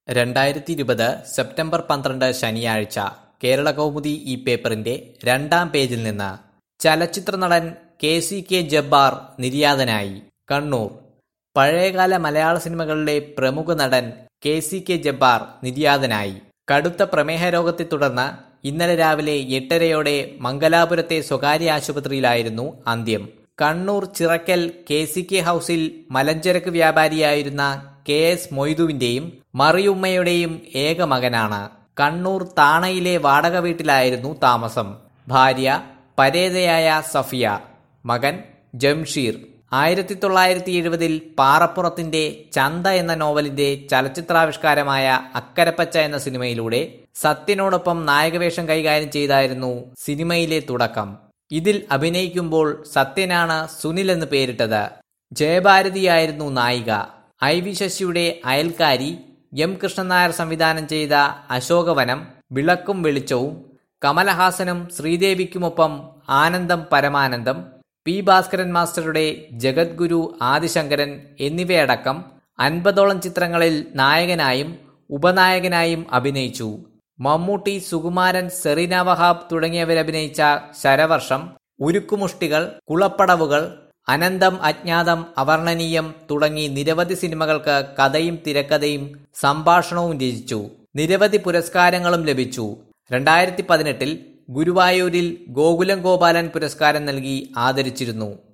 രണ്ടായിരത്തി ഇരുപത് സെപ്റ്റംബർ പന്ത്രണ്ട് ശനിയാഴ്ച കേരള കൗമുദി ഈ പേപ്പറിന്റെ രണ്ടാം പേജിൽ നിന്ന് ചലച്ചിത്ര നടൻ കെ സി കെ ജബ്ബാർ നിര്യാതനായി കണ്ണൂർ പഴയകാല മലയാള സിനിമകളിലെ പ്രമുഖ നടൻ കെ സി കെ ജബ്ബാർ നിര്യാതനായി കടുത്ത പ്രമേഹ രോഗത്തെ തുടർന്ന് ഇന്നലെ രാവിലെ എട്ടരയോടെ മംഗലാപുരത്തെ സ്വകാര്യ ആശുപത്രിയിലായിരുന്നു അന്ത്യം Kannur Chirakkal K C K ഹൌസിൽ മലഞ്ചരക്ക് വ്യാപാരിയായിരുന്ന കെ എസ് മൊയ്തുവിന്റെയും മറിയുമ്മയുടെയും ഏക മകനാണ് കണ്ണൂർ താണയിലെ വാടക വീട്ടിലായിരുന്നു താമസം ഭാര്യ പരേതയായ സഫിയ മകൻ ജംഷീർ ആയിരത്തി തൊള്ളായിരത്തി എഴുപതിൽ പാറപ്പുറത്തിന്റെ ചന്ത എന്ന നോവലിന്റെ ചലച്ചിത്രാവിഷ്കാരമായ അക്കരപ്പച്ച എന്ന സിനിമയിലൂടെ സത്യനോടൊപ്പം നായകവേഷം കൈകാര്യം ചെയ്തായിരുന്നു സിനിമയിലെ തുടക്കം ഇതിൽ അഭിനയിക്കുമ്പോൾ സത്യനാണ് സുനിൽ എന്ന് പേരിട്ടത് ജയഭാരതിയായിരുന്നു നായിക ഐ വി ശശിയുടെ അയൽക്കാരി എം കൃഷ്ണൻ നായർ സംവിധാനം ചെയ്ത അശോകവനം വിളക്കും വെളിച്ചവും കമലഹാസനും ശ്രീദേവിക്കുമൊപ്പം ആനന്ദം പരമാനന്ദം പി ഭാസ്കരൻ മാസ്റ്ററുടെ ജഗദ്ഗുരു ആദിശങ്കരൻ എന്നിവയടക്കം അൻപതോളം ചിത്രങ്ങളിൽ നായകനായും ഉപനായകനായും അഭിനയിച്ചു മമ്മൂട്ടി സുകുമാരൻ സെറീന വഹാബ് തുടങ്ങിയവരഭിനയിച്ച ശരവർഷം ഉരുക്കുമുഷ്ടികൾ കുളപ്പടവുകൾ അനന്തം അജ്ഞാതം അവർണ്ണനീയം തുടങ്ങി നിരവധി സിനിമകൾക്ക് കഥയും തിരക്കഥയും സംഭാഷണവും രചിച്ചു നിരവധി പുരസ്കാരങ്ങളും ലഭിച്ചു രണ്ടായിരത്തി പതിനെട്ടിൽ ഗുരുവായൂരിൽ ഗോകുലം ഗോപാലൻ പുരസ്കാരം നൽകി ആദരിച്ചിരുന്നു